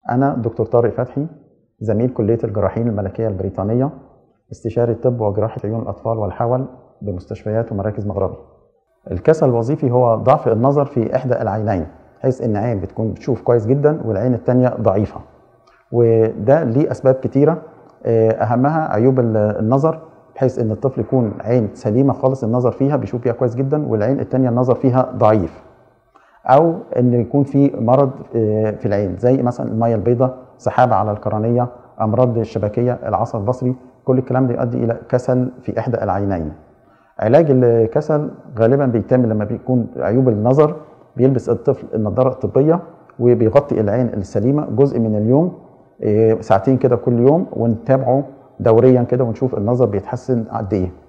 أنا دكتور طارق فتحي زميل كلية الجراحين الملكية البريطانية استشاري طب وجراحة عيون الأطفال والحول بمستشفيات ومراكز مغربي. الكسل الوظيفي هو ضعف النظر في إحدى العينين بحيث إن عين بتكون بتشوف كويس جدا والعين التانية ضعيفة. وده ليه أسباب كتيرة آه، أهمها عيوب ال- النظر بحيث إن الطفل يكون عين سليمة خالص النظر فيها بيشوف فيها كويس جدا والعين التانية النظر فيها ضعيف. او ان يكون في مرض آه، في العين زي مثلا الميه البيضاء سحابه على القرنيه امراض الشبكيه العصب البصري كل الكلام ده يؤدي الى كسل في احدى العينين علاج الكسل غالبا بيتم لما بيكون عيوب النظر بيلبس الطفل النضاره الطبيه وبيغطي العين السليمه جزء من اليوم آه، ساعتين كده كل يوم ونتابعه دوريا كده ونشوف النظر بيتحسن قد ايه